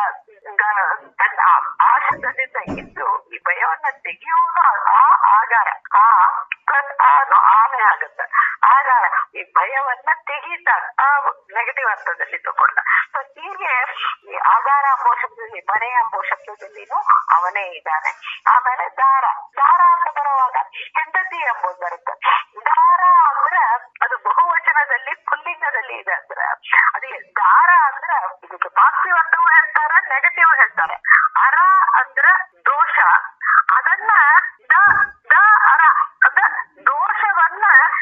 ಗ- ಆ- ಆ ಶಬ್ದದಿಂದ ಇದ್ದು ಈ ಭಯವನ್ನ ತೆಗೆಯುವುದು ಆ ಆಗಾರ ಆ ಪ್ಲಸ್ ಆನು ಆನೆ ಆಗುತ್ತೆ ಆಗಾರ ಈ ಭಯವನ್ನ ತೆಗೀತಾರೆ ಆ ನೆಗೆಟಿವ್ ಅರ್ಥದಲ್ಲಿ ತಗೊಂಡ ಸೊ ಹೀಗೆ ಈ ಆಗಾರ ಎಂಬೋ ಶಬ್ದದಲ್ಲಿ ಮನೆ ಎಂಬೋ ಶಬ್ದದಲ್ಲಿನೂ ಅವನೇ ಇದ್ದಾನೆ ಆಮೇಲೆ ದಾರ ದಾರ ಅಂತ ಬರುವಾಗ ಹೆಂಡತಿ ಎಂಬುದು ಬರುತ್ತೆ ದಾರ ಅಂದ್ರೆ ಅದು ಬಹುವಚನ ವ್ಯಾಕರಣದಲ್ಲಿ ಪುಲ್ಲಿಂಗದಲ್ಲಿ ಇದೆ ಅಂದ್ರೆ ಅದೇ ದಾರ ಅಂದ್ರೆ ಇದಕ್ಕೆ ಪಾಸಿಟಿವ್ ಅರ್ಥವೂ ಹೇಳ್ತಾರೆ ನೆಗೆಟಿವ್ ಹೇಳ್ತಾರೆ ಅರ ಅಂದ್ರ ದೋಷ ಅದನ್ನ ದ ದ ಅರ ಅಂದ್ರ ದೋಷವನ್ನ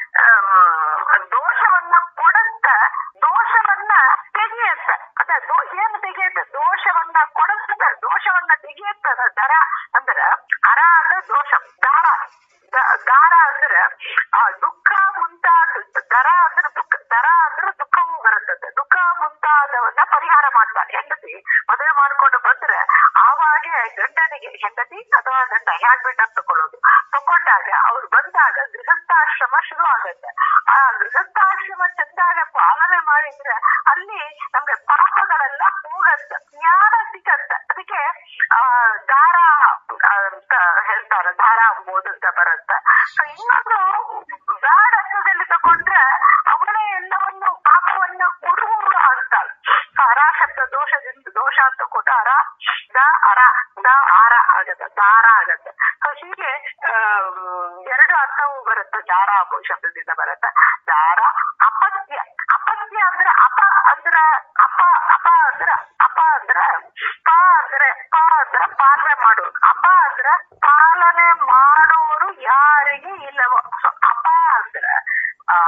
ಆಮ್, ದೋಷವನ್ನ ಕೊಡುತ್ತ ದೋಷವನ್ನ ತೆಗೆಯುತ್ತ ಅದ ದೋ- ಏನು ತೆಗೆಯುತ್ತೆ ದೋಷವನ್ನ ಕೊಡುತ್ತ ದೋಷವನ್ನ ತೆಗೆಯುತ್ತ ದರ ಅಂದ್ರ ಅರ ಅಂದ್ರೆ ದೋಷ ದಾರ ದ- ದಾರ ಅಂದ್ರೆ ಆ ದುಃಖ ಮುಂತಾದ ದರ ಅಂದ್ರೆ ದುಃಖ ದರ ಅಂದ್ರೆ ದುಃಖವೂ ಬರುತ್ತದೆ ದುಃಖ ಮುಂತಾದವನ್ನ ಪರಿಹಾರ ಮಾಡ್ತಾರೆ ಹೆಂಡತಿ ಮದುವೆ ಮಾಡ್ಕೊಂಡು ಬಂದ್ರೆ ಆವಾಗೆ ಗಂಡನಿಗೆ ಹೆಂಡತಿ ಅಥವಾ ಗಂಡ ಹ್ಯಾಡ್ಬಿಟ್ ಅಂತ ತಕೊಳ್ಳೋದು ತಕೊಂಡಾಗ ಅವ್ರು ಬಂದಾಗ ಗೃಹಸ್ಥಾಶ್ರಮ ಶುರು ಆಗತ್ತೆ ಆ ಗೃಹಸ್ಥಾಶ್ರಮ ಚಂದಾಗ ಪಾಲನೆ ಮಾಡಿದ್ರೆ ಅಲ್ಲಿ ನಮ್ಗೆ ಪಾಪಗಳೆಲ್ಲ ಹೋಗತ್ತೆ ಜ್ಞಾನ ಸಿಗತ್ತೆ ಅದಕ್ಕೆ ಆ ದಾರ ಆ, ಅಂತ ಹೇಳ್ತಾರೆ ದಾರ ಅಂಬೋದು ಅಂತ ಬರುತ್ತೆ ಸೊ ಇನ್ನೊಂದು ಬ್ಯಾಡ್ ಅರ್ಥದಲ್ಲಿ ತಗೊಂಡ್ರೆ ಅವಳೇ ಎಲ್ಲವನ್ನು ಪಾಪವನ್ನ ಕೊಡುವವಳು ಆಗ್ತಾಳೆ ಸೊ ಅರ ಶಬ್ದ ದೋಷದಿಂದ ದೋಷ ಅಂತ ಕೊಟ್ಟು ಅರ ದ ಅರ ದ ಆರ ಆಗತ್ತೆ ದಾರ ಆಗತ್ತೆ ಸೊ ಹೀಗೆ ಆಮ್, ಎರಡು ಅರ್ಥವೂ ಬರುತ್ತೆ ದಾರ ಎಂಬ ಶಬ್ದದಿಂದ ಬರುತ್ತೆ ದಾರ ಅಪತ್ಯ ಅಪತ್ಯ ಅಂದ್ರೆ ಅಪ ಅಂದ್ರ ಅಪ ಅಪ ಅಂದ್ರ ಅಪ ಅಂದ್ರ ಪ ಅಂದ್ರೆ ಪ ಅಂದ್ರ ಪಾಲನೆ ಮಾಡೋದು ಅಪ ಅಂದ್ರ ಪಾಲನೆ ಮಾಡೋರು ಯಾರಿಗೆ ಇಲ್ಲವೋ ಸೊ ಅಪ ಅಂದ್ರ ಆ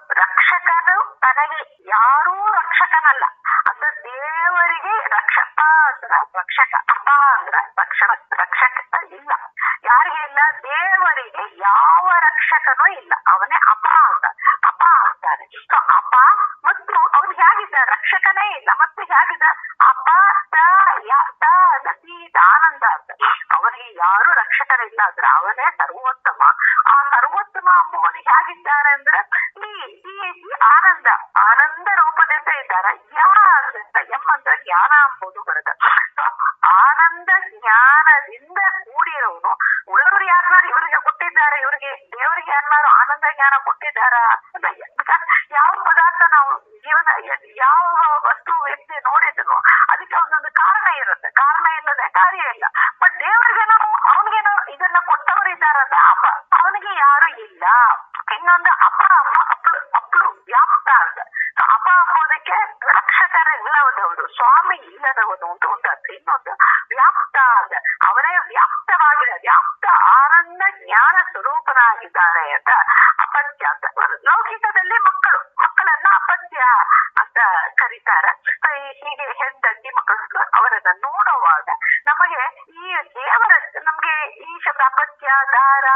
ರಕ್ಷಕನು ತನಗೆ ಯಾರೂ ರಕ್ಷಕನಲ್ಲ ಅಂದ್ರೆ ದೇವರಿಗೆ ರಕ್ಷಕ ಅಂದ್ರ ರಕ್ಷಕ ಅಪ ಅಂದ್ರ ರಕ್ಷಣ ರಕ್ಷಕ ಇಲ್ಲ ಯಾರಿಗೆ ಇಲ್ಲ ದೇವರಿಗೆ ಯಾವ ರಕ್ಷಕನೂ ಇಲ್ಲ ಅವನೇ ಅಪ ಅಂತ ಅಪ ಅಂತಾನೆ ಸೊ ಅಪ ಮತ್ತು ಅವನು ಹೇಗಿದ್ದ ರಕ್ಷಕನೇ ಇಲ್ಲ ಮತ್ತೆ ಹೇಗಿದ್ದ ಅಪ ತ ಯ- ತ ಅಂದ್ರೆ ಸೀದ ಆನಂದ ಅಂತ ಅವನಿಗೆ ಯಾರು ರಕ್ಷಕರಿಲ್ಲ ಅಂದ್ರೆ ಅವನೇ ಸರ್ವೋತ್ತಮ ಆ ಸರ್ವೋತ್ತಮ ಅಂಬುವನು ಹೇಗಿದ್ದಾನೆ ಅಂದ್ರೆ ಈ ಈ ಈ ಆನಂದ ಆನಂದ ರೂಪದಿಂದ ಇದ್ದಾರೆ ಯಾ ಅಂದ್ರೆ ಎಂ ಅಂದ್ರೆ ಜ್ಞಾನ ಎಂಬುದು ಬರುತ್ತೆ So, ಆನಂದ ಜ್ಞಾನದಿಂದ ಕೂಡಿರೋನು ಉಳಿದವರು ಯಾರನ್ನಾರು ಇವರಿಗೆ ಕೊಟ್ಟಿದ್ದಾರೆ ಇವರಿಗೆ ದೇವರಿಗೆ ಯಾರನ್ನಾರು ಆನಂದ ಜ್ಞಾನ ಕೊಟ್ಟಿದ್ದಾರಾ ಅಂತ Because ಯಾವ ಪದಾರ್ಥ ನಾವು ಜೀವನ ಯಾವ ವಸ್ತು ವ್ಯಕ್ತಿ ನೋಡಿದ್ರು ಅದಕ್ಕೆ ಒಂದೊಂದು ಕಾರಣ ಇರುತ್ತೆ ಕಾರಣ ಇಲ್ಲದೆ ಕಾರ್ಯ ಇಲ್ಲ ಬಟ್ ದೇವರಿಗೆ ನಾವು ಅವನಿಗೇನೋ ಇದನ್ನ ಕೊಟ್ಟವರಿದ್ದಾರಲ್ಲ ಅಪ ಅವನಿಗೆ ಯಾರು ಇಲ್ಲ ಇನ್ನೊಂದು ಅಪ ಅಪ ಅಪ್ಲು ಅಪ್ಲು ವ್ಯಾಪ್ತ ಅಂತ So, ಅಪ ಅಂಬೋದಕ್ಕೆ ರಕ್ಷಕರ ಇಲ್ಲದವನು ಸ್ವಾಮಿ ಇಲ್ಲದವನು ಅಂತ ಒಂದು ಅರ್ಥ ಇನ್ನೊಂದು ವ್ಯಾಪ್ತ ಅಂತ ಅವನೇ ವ್ಯಾಪ್ತವಾಗಿದೆ ವ್ಯಾಪ್ತ ಆನಂದ ಜ್ಞಾನ ಸ್ವರೂಪನಾಗಿದ್ದಾರೆ ಅಂತ ಅಪತ್ಯ ಅಂತ ಲೌಕಿಕದಲ್ಲಿ ಮಕ್ಕಳು ಮಕ್ಕಳನ್ನ ಅಪತ್ಯ ಅಂತ ಕರೀತಾರೆ So, ಈ- ಹೀಗೆ ಹೆಂಡತಿ ಮಕ್ಕಳು ಅವರನ್ನ ನೋಡುವಾಗ ನಮಗೆ ಈ ದೇವರ ನಮ್ಗೆ ಈ ಶಬ್ದ ಅಪತ್ಯ ದಾರ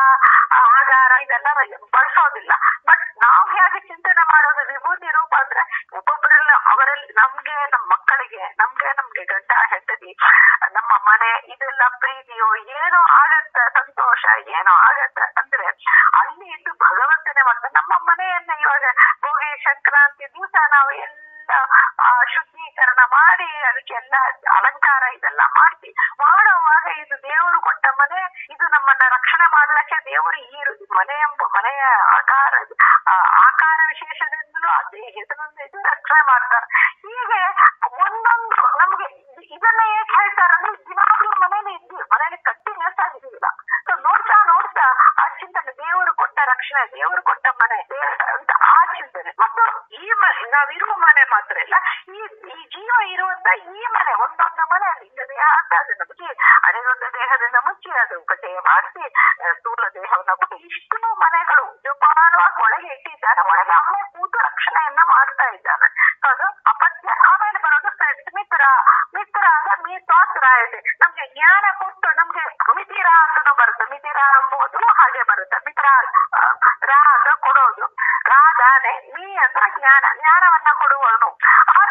ಆಧಾರ ಇದೆಲ್ಲ ಬಳಸೋದಿಲ್ಲ ಬಟ್ ನಾವು ಹೇಗೆ ಚಿಂತನೆ ಮಾಡೋದು ವಿಭೂತಿ ರೂಪ ಅಂದ್ರೆ ಒಬ್ಬೊಬ್ಬರಲ್ಲಿ ಅವರಲ್ಲಿ ನಮ್ಗೆ ನಮ್ಮ ಮಕ್ಕಳಿಗೆ ನಮ್ಗೆ ನಮ್ಗೆ ಗಂಡ ಹೆಂಡತಿ ನಮ್ಮ ಮನೆ ಇದೆಲ್ಲ ಪ್ರೀತಿಯೋ ಏನೋ ಆಗತ್ತ ಸಂತೋಷ ಏನೋ ಆಗತ್ತ ಅಂದ್ರೆ ಅಲ್ಲಿ ಇದ್ದು ಭಗವಂತನೇ ಮಾಡ್ತಾರೆ ನಮ್ಮ ಮನೆಯನ್ನ ಇವಾಗ ಭೋಗಿ ಸಂಕ್ರಾಂತಿ ದಿವಸ ನಾವು ಎಲ್ಲ ಆ, ಶುದ್ಧೀಕರಣ ಮಾಡಿ ಅದಕ್ಕೆಲ್ಲ ಅಲಂಕಾರ ಇದೆಲ್ಲ ಮಾಡಿ ಮಾಡುವಾಗ ಇದು ದೇವರು ಕೊಟ್ಟ ಮನೆ ಇದು ನಮ್ಮನ್ನ ರಕ್ಷಣೆ ಮಾಡ್ಲಿಕ್ಕೆ ದೇವರು ಈ ರು- ಮನೆ ಎಂಬ ಮನೆಯ ಆಕಾರ ಆ ಆಕಾರ ವಿಶೇಷದಿಂದಲೂ ಅದೇ ಹೆಸರಿಂದ ಇದು ರಕ್ಷಣೆ ಮಾಡ್ತಾರೆ ಹೀಗೆ ಒಂದೊಂದು ನಮ್ಗೆ ಇದನ್ನ ಏಕೆ ಹೇಳ್ತಾರೆ ಅಂದ್ರೆ ದಿನಾಗ್ಲೂ ಮನೇಲಿ ಇದ್ದೀವಿ ಮನೇಲಿ ಕಂಟಿನ್ಯೂಸ್ ಆಗಿದ್ದೀವಿಲ್ಲ ಸೊ ನೋಡ್ತಾ ನೋಡ್ತಾ ಆ ಚಿಂತನೆ ದೇವರು ಕೊಟ್ಟ ರಕ್ಷಣೆ ದೇವರು ಕೊಟ್ಟ ಮನೆ ದೇವ್ರ ಅಂತ ಆ ಚಿಂತನೆ ಮತ್ತು ಈ ಮನೆ ನಾವಿರುವ ಮನೆ ಮಾತ್ರ ಇಲ್ಲ ಈ ಈ ಜೀವ ಇರುವಂತ ಈ ಮನೆ ಒಂದೊಂದು ಮನೆ ಲಿಂಗ ದೇಹ ಅಂತ ಅದು ನಮಗೆ ಅರೆದೊಂದು ದೇಹದಿಂದ ಮುಚ್ಚಿ ಅದು ಕಟ್ಟೆ ಮಾಡಿಸಿ ಸ್ಥೂಲ ದೇಹವನ್ನ ಕೊಟ್ಟು ಇಷ್ಟು ಮನೆಗಳು ಜೋಪಾನವಾಗಿ ಒಳಗೆ ಇಟ್ಟಿದ್ದಾನೆ ಒಳಗೆ ಅವನೇ ಕೂತು ರಕ್ಷಣೆಯನ್ನ ಮಾಡ್ತಾ ಇದ್ದಾನೆ So ಅದು ಅಪತ್ಯ ಆಮೇಲೆ ಬರೋದು friends, ಮಿತ್ರ ಮಿತ್ರ ಅಂದ್ರೆ ಮೀ ಸ್ತೋತ್ರ ಇದೆ ನಮ್ಗೆ ಜ್ಞಾನ ಕೊಟ್ಟು ನಮ್ಗೆ ಮಿತಿರ ಅಂತನೂ ಬರುತ್ತೆ ಮಿತಿರ ಎಂಬುದು ಹಾಗೆ ಬರುತ್ತೆ ಮಿತ್ರ ಆ, ರಾ ಅಂತ ಕೊಡೋದು ರಾಧಾನೆ ಮೀ ಅಂದ್ರೆ ಜ್ಞಾನ ಜ್ಞಾನವನ್ನ ಕೊಡುವವನು ಆ,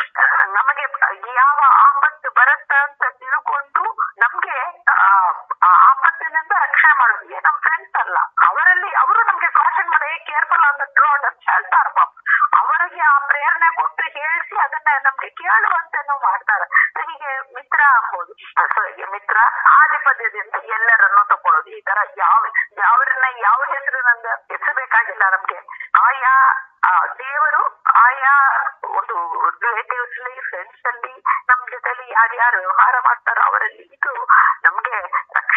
ನಮಗೆ ಯಾವ ಆಪತ್ತು ಬರುತ್ತೆ ಅಂತ ತಿಳ್ಕೊಂಡು ನಮ್ಗೆ ಆ, ಆ ಆಪತ್ತಿನಿಂದ ರಕ್ಷಣೆ ಮಾಡೋದು ಏ ನಮ್ ಫ್ರೆಂಡ್ಸ್ ಅಲ್ಲ ಅವರಲ್ಲಿ ಅವರು ನಮ್ಗೆ ಕಾಶನ್ ಮಾಡಿ ಕೇರ್ಫುಲ್ ಆನ್ ದ ರೋಡ್ ಅಂತ ಹೇಳ್ತಾರೆ ಪಾಪ ಅವರಿಗೆ ಆ ಪ್ರೇರಣೆ ಕೊಟ್ಟು ಹೇಳಿಸಿ ಅದನ್ನ ನಮ್ಗೆ ಕೇಳುವಂತೆನೂ ಮಾಡ್ತಾರೆ ಹೀಗೆ ಮಿತ್ರ ಆಗ್ಬೋದು ಸೊ ಈ ಮಿತ್ರ ಆದಿಪದ್ಯದಿಂದ ಎಲ್ಲರನ್ನು ತಕೊಳ್ಳೋದು ಈ ತರ ಯಾವ ಯಾವ್ರನ್ನ ಯಾವ ಹೆಸರಿನಿಂದ ಹೆಸರಬೇಕಾಗಿಲ್ಲ ನಮ್ಗೆ ಆಯಾ ಆ, ದೇವರು ಆಯಾ ಒಂದು ರಿಲೇಟಿವ್ಸ್ ಅಲ್ಲಿ ಫ್ರೆಂಡ್ಸ್ ಅಲ್ಲಿ ನಮ್ ಜೊತೆಲಿ ಯಾರ್ಯಾರು ವ್ಯವಹಾರ ಮಾಡ್ತಾರೋ ಅವರಲ್ಲಿ ಇದು ನಮ್ಗೆ ರಕ್ಷಣೆ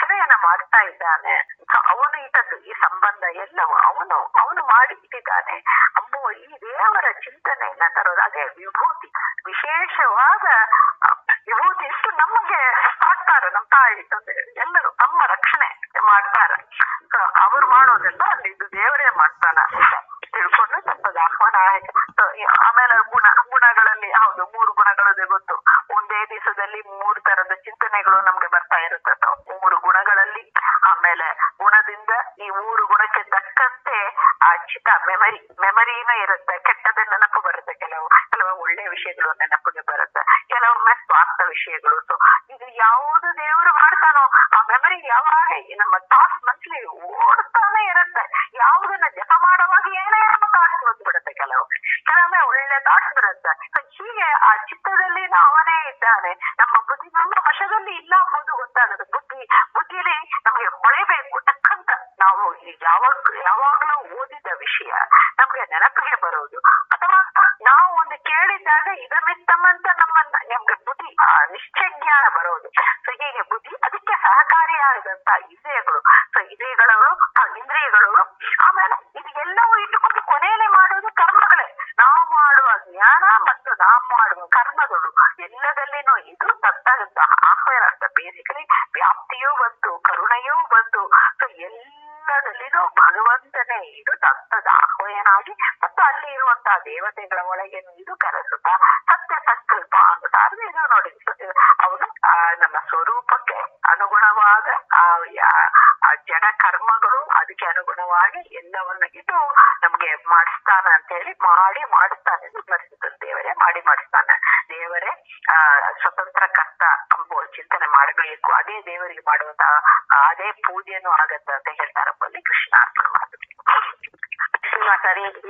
ಸೇವೆಯನ್ನ ಮಾಡ್ತಾ ಇದ್ದಾನೆ ಸೊ ಅವನು ಇಟ್ಟದ್ದು ಈ ಸಂಬಂಧ ಎಲ್ಲವೂ ಅವನು ಅವನು ಮಾಡಿ ಇಟ್ಟಿದ್ದಾನೆ ಅಂಬುವ ಈ ದೇವರ ಚಿಂತನೆಯನ್ನ ತರೋದು ಅದೇ ವಿಭೂತಿ ವಿಶೇಷವಾದ ಆ, ವಿಭೂತಿ ಇಷ್ಟು ನಮಗೆ ಮಾಡ್ತಾರೆ ನಮ್ಮ ತಾಯಿ ತಂದೆ ಎಲ್ಲರೂ ನಮ್ಮ ರಕ್ಷಣೆ ಮಾಡ್ತಾರೆ ಸೊ ಅವ್ರು ಮಾಡೋದೆಲ್ಲ ಅಲ್ಲಿ ಇದು ದೇವರೇ ಮಾಡ್ತಾನ ಅಂತ ತಿಳ್ಕೊಂಡು ತಪ್ಪದ ಆಹ್ವಾನ ಆಯ್ತು So, ಈ- ಆಮೇಲೆ ಗುಣ ಗುಣಗಳಲ್ಲಿ ಹೌದು ಮೂರು ಗುಣಗಳು ಇದೆ ಗೊತ್ತು ಒಂದೇ ದಿವಸದಲ್ಲಿ ಮೂರು ತರದ ಚಿಂತನೆಗಳು ನಮ್ಗೆ ಬರ್ತಾ ಇರುತ್ತೆ So, ಮೂರು ಗುಣಗಳಲ್ಲಿ ಆಮೇಲೆ ಗುಣದಿಂದ ಈ ಮೂರು ಗುಣಕ್ಕೆ ತಕ್ಕಂತೆ ಆ ಚಿತ್ತ ಮೆಮರಿ ಮೆಮರಿನೂ ಇರುತ್ತೆ ಕೆಟ್ಟದ ನೆನಪು ಬರುತ್ತೆ ಕೆಲವು ಕೆಲವು ಒಳ್ಳೆ ವಿಷಯಗಳು ನೆನಪಿಗೆ ಬರುತ್ತೆ ಕೆಲವೊಮ್ಮೆ ಸ್ವಾರ್ಥ ವಿಷಯಗಳು ಸೊ ಇದು ಯಾವುದು ದೇವರು ಮಾಡ್ತಾನೋ ಆ ಮೆಮರಿ ಯಾವಾಗ ಈ ನಮ್ಮ ಥಾಟ್ಸ್ ಮನ್ಸ್ಲಿ ಓಡ್ತಾನೆ ಇರುತ್ತೆ ಯಾವುದನ್ನ ಜಪ ಮಾಡುವಾಗ ಏನೇ ಥಾಟ್ಸ್ ಬಂದ್ಬಿಡುತ್ತೆ ಕೆಲವೊಮ್ಮೆ ಕೆಲವೊಮ್ಮೆ ಒಳ್ಳೆ ಥಾಟ್ಸ್ ಬರುತ್ತೆ So ಹೀಗೆ ಆ ಚಿತ್ತದಲ್ಲಿ ಅವನೇ ಇದ್ದಾನೆ ನಮ್ಮ ಬುದ್ಧಿ ನಮ್ಮ ವಶದಲ್ಲಿ ಇಲ್ಲ ಅಂಬುದು ಗೊತ್ತಾಗುತ್ತೆ ಬುದ್ಧಿ ಬುದ್ಧಿಲಿ ನಮಗೆ ಹೊಳೆಬೇಕು ತಕ್ಕಂತ ನಾವು ಈ ಯಾವಾಗ ಯಾವಾಗಲೂ ಓದಿದ ವಿಷಯ ನಮ್ಗೆ ನೆನಪಿಗೆ ಬರೋದು ಅಥವಾ ನಾವು ಒಂದು ಕೇಳಿದಾಗ ಇದಮಿತ್ತಮಂತ ನಮ್ಮನ್ನ ನಮ್ಗೆ ಬುದ್ಧಿ ಆ ನಿಶ್ಚಯ ಜ್ಞಾನ ಬರೋದು ಸೊ ಹೀಗೆ ಬುದ್ಧಿ ಅದಕ್ಕೆ ಸಹಕಾರಿಯಾದಂತ ಇಂದ್ರಿಯಗಳು ಸೊ ಇಂದ್ರಿಯಗಳು ಆ ಇಂದ್ರಿಯಗಳು ಆಮೇಲೆ ಇದು ಎಲ್ಲವೂ ಇಟ್ಟುಕೊಂಡು ಕೊನೆಯಲ್ಲಿ ಮಾಡೋದು ಕರ್ಮಗಳೇ ನಾವು ಮಾಡುವ ಜ್ಞಾನ ಮತ್ತು ನಾವು ಮಾಡುವ ಕರ್ಮಗಳು ಎಲ್ಲದಲ್ಲಿನೂ ಇದು ತತ್ತಾದಂತ ಆಹ್ವಾನ ಬೇಸಿಕಲಿ ವ್ಯಾಪ್ತಿಯೂ ಬಂತು ಕರುಣೆಯೂ ಬಂತು ಸೊ ಎಲ್ಲದಲ್ಲಿನೂ ಭಗವಂತನೇ ಇದು ತತ್ತದ ಆಹ್ವಾನಾಗಿ ಮತ್ತು ಅಲ್ಲಿ ಇರುವಂತಹ ದೇವತೆಗಳ ಒಳಗೆ ಇದು ಕರೆಸುತ್ತಾ ಸತ್ಯ ಸಂಕಲ್ಪ ಅನ್ನುತ್ತಾರೆ ಇದು ನೋಡಿ ಅವನು ಆ ನಮ್ಮ ಸ್ವರೂಪಕ್ಕೆ ಅನುಗುಣವಾದ ಆ ಯಾ- ಆ ಜಡ ಕರ್ಮಗಳು ಅದಕ್ಕೆ ಅನುಗುಣವಾಗಿ ಎಲ್ಲವನ್ನ ಇದು ನಮ್ಗೆ ಮಾಡಿಸ್ತಾನ ಅಂತ ಹೇಳಿ ಮಾಡಿ ಮಾಡಿಸ್ತಾನೆ ಅಂತ ಸ್ಮರಿಸುತ್ತದೆ ದೇವರೇ ಮಾಡಿ ಮಾಡಿಸ್ತಾನೆ ದೇವರೇ ಆ ಸ್ವತಂತ್ರ ಕರ್ತ ಎಂಬುವ ಚಿಂತನೆ ಮಾಡಬೇಕು ಅದೇ ದೇವರಿಗೆ ಮಾಡುವಂತ ಅದೇ ಪೂಜೆನೂ ಆಗತ್ತ ಅಂತ ಹೇಳ್ತಾರಪ್ಪಲ್ಲಿ ಕೃಷ್ಣ ಅರ್ಪಣೆ ಮಾಡ್ಬೇಕು
ಸರಿ